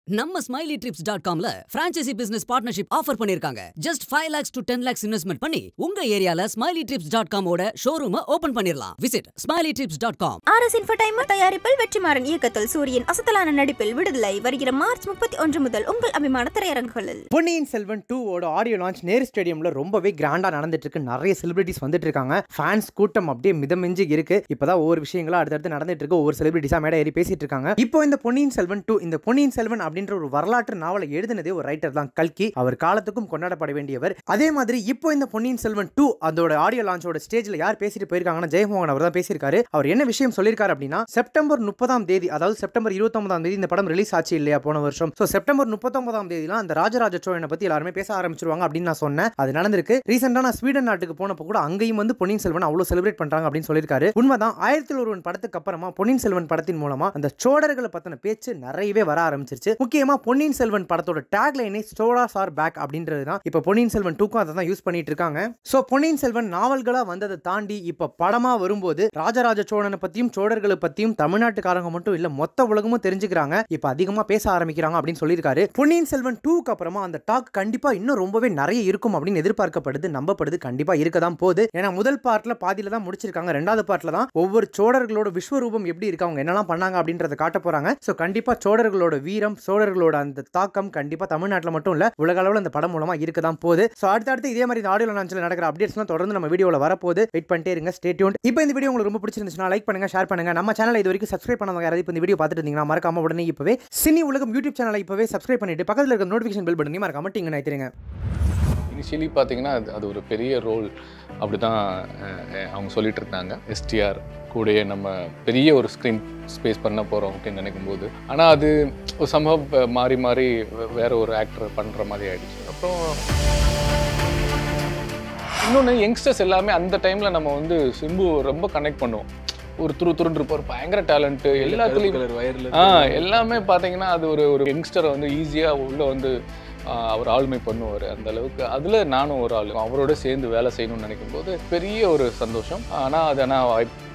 நம்ம Smiley Trips dot காம்ல franchisee business partnership offer பண்ணிருக்காங்க just five lakhs to ten lakhs investment பண்ணி உங்க ஏரியால ஸ்மைலி ட்ரிப்ஸ் டாட் காமோட ஷோரூம் ஓபன் பண்ணிடலாம் visit Smiley Trips dot com R S infotainment தயாரிப்பில் வெற்றிமாறன் இயக்கத்தில் சூரியன் அசத்தலான நடிப்பில் விடுதலை வருகிற மார்ச் முப்பத்தி ஒன்று முதல் உங்கள் அபிமான திரையரங்குகளில் பொன்னியின் செல்வன் டூவோட ஆடியோ லான்ச் நேரு ஸ்டேடியம்ல ரொம்பவே கிராண்டா நடந்துட்டு இருக்கு நிறைய செலிபிரிட்டிஸ் வந்துட்டு இருக்காங்க ஃபேன்ஸ் கூட்டம் அப்படியே மிதமிஞ்சி இருக்கு இப்பதான் ஒவ்வொரு விஷயங்களா அடுத்தடுத்து நடந்துட்டு இருக்கு ஒவ்வொரு செலிபிரிட்டிஸா மேடை ஏறி பேசிட்டு இருக்காங்க இப்போ இந்த பொன்னியின் செல்வன் டூ இந்த பொன்னியின் செல்வன் அப்படின்ற ஒரு வரலாற்று நாவலை எழுதினதே ஒரு ரைட்டர் தான் கல்கி அவர் காலத்துக்கும் கொண்டாடப்பட வேண்டியவர் அதே மாதிரி இப்போ இந்த பொன்னியின் செல்வன் டூ அதோட ஆடியோ லான்ச்சோட ஸ்டேஜ்ல யார் பேசிட்டு போயிருக்காங்கன்னா ஜெயமோகன் அவர் தான் பேசியிருக்காரு அவர் என்ன விஷயம் சொல்லியிருக்காரு அப்படின்னா செப்டம்பர் முப்பதாம் தேதி அதாவது செப்டம்பர் இருபத்தொன்பதாம் தேதி இந்த படம் ரிலீஸ் ஆச்சு இல்லையா போன வருஷம் ஸோ செப்டம்பர் முப்பத்தொன்பதாம் தேதிலாம் அந்த ராஜராஜ சோழனை பத்தி எல்லாருமே பேச ஆரம்பிச்சிருவாங்க அப்படின்னு நான் சொன்னேன் அது நடந்திருக்கு ரீசெண்டா நான் ஸ்வீடன் நாட்டுக்கு போனப்போ கூட அங்கேயும் வந்து பொன்னியின் செல்வன் அவ்வளவு செலிப்ரேட் பண்றாங்க அப்படின்னு சொல்லியிருக்காரு உண்மைதான் ஆயிரத்தில் ஒருவன் படத்துக்கு அப்புறமா பொன்னியின் செல்வன் படத்தின் மூலமா அந்த சோழர்களை பத்தின பேச்சு நிறையவே வர ஆரம்பிச்சிருச்சு முக்கியமா பொன்னியின் செல்வன் படத்தோட டேக் லைனே ஸ்டோராஸ் ஆர் பேக் அப்படின்றது தான் இப்போ பொன்னியின் செல்வன் டூக்கும் அதை தான் யூஸ் பண்ணிட்டு இருக்காங்க ஸோ பொன்னியின் செல்வன் நாவல்களா வந்ததை தாண்டி இப்போ படமா வரும்போது ராஜராஜ சோழனை பத்தியும் சோழர்களை பத்தியும் தமிழ்நாட்டுக்காரங்க மட்டும் இல்ல மொத்த உலகமும் தெரிஞ்சுக்கிறாங்க இப்போ அதிகமா பேச ஆரம்பிக்கிறாங்க அப்படின்னு சொல்லியிருக்காரு பொன்னியின் செல்வன் டூக்கு அப்புறமா அந்த டாக் கண்டிப்பா இன்னும் ரொம்பவே நிறைய இருக்கும் அப்படின்னு எதிர்பார்க்கப்படுது நம்பப்படுது கண்டிப்பா இருக்க தான் போகுது ஏன்னா முதல் பார்ட்ல பாதியில தான் முடிச்சிருக்காங்க ரெண்டாவது பார்ட்ல தான் ஒவ்வொரு சோழர்களோட விஸ்வரூபம் எப்படி இருக்கு அவங்க என்னெல்லாம் பண்ணாங்க அப்படின்றத காட்ட போறாங்க ஸோ கண்டிப்பா சோழர்களோட வீரம் சோழர்களோட அந்த தாக்கம் கண்டிப்பா தமிழ்நாட்டில் மட்டும் இல்ல உலக அளவில் அந்த படம் மூலமா இருக்க தான் போகுது ஸோ அடுத்தடுத்து இதே மாதிரி இந்த ஆடியோ லான்ச்சில் நடக்கிற அப்டேட்ஸ்லாம் தொடர்ந்து நம்ம வீடியோவில் வரப்போகுது வெயிட் பண்ணிட்டே இருங்க ஸ்டே டியூன் இப்போ இந்த வீடியோ உங்களுக்கு ரொம்ப பிடிச்சிருந்துச்சுன்னா லைக் பண்ணுங்க ஷேர் பண்ணுங்க நம்ம சேனலை இது வரைக்கும் சப்ஸ்கிரைப் பண்ணவங்க யாராவது இப்போ இந்த வீடியோ பார்த்துட்டு இருந்தீங்கன்னா மறக்காம உடனே இப்பவே சினி உலகம் யூடியூப் சேனலை இப்பவே சப்ஸ்கிரைப் பண்ணிட்டு பக்கத்தில் இருக்க நோட்டிஃபிகேஷன் பெல் பண்ணி மறக்காம டிங்க நினைக்கிறீங்க இனிஷியலி பார்த்தீங்கன்னா அது அது ஒரு பெரிய ரோல் அப்படி தான் அவங்க சொல்லிட்டு இருந்தாங்க எஸ்டிஆர் கூடயே நம்ம பெரிய ஒரு ஸ்க்ரீன் ஸ்பேஸ் பண்ண போகிறோம் அப்படின்னு நினைக்கும் போது ஆனால் அது ஒரு சம்பவம் மாறி மாறி வே- வேற ஒரு ஆக்டர் பண்ணுற மாதிரி ஆயிடுச்சு அப்புறம் இன்னொன்று யங்ஸ்டர்ஸ் எல்லாமே அந்த டைமில் நம்ம வந்து சிம்பு ரொம்ப கனெக்ட் பண்ணுவோம் ஒரு துரு துருன்னு இருப்பார் பயங்கர டேலண்ட்டு எல்லாத்துலேயும் ஆ எல்லாமே பார்த்தீங்கன்னா அது ஒரு ஒரு யங்ஸ்டரை வந்து ஈஸியாக உள்ளே வந்து ஆ, அவர் ஆளுமை பண்ணுவார் அந்த அளவுக்கு அதில் நானும் ஒரு ஆள் அவரோட சேர்ந்து வேலை செய்யணும்னு நினைக்கும் போது பெரிய ஒரு சந்தோஷம் ஆனால் அது ஆனால் வாய்ப்பு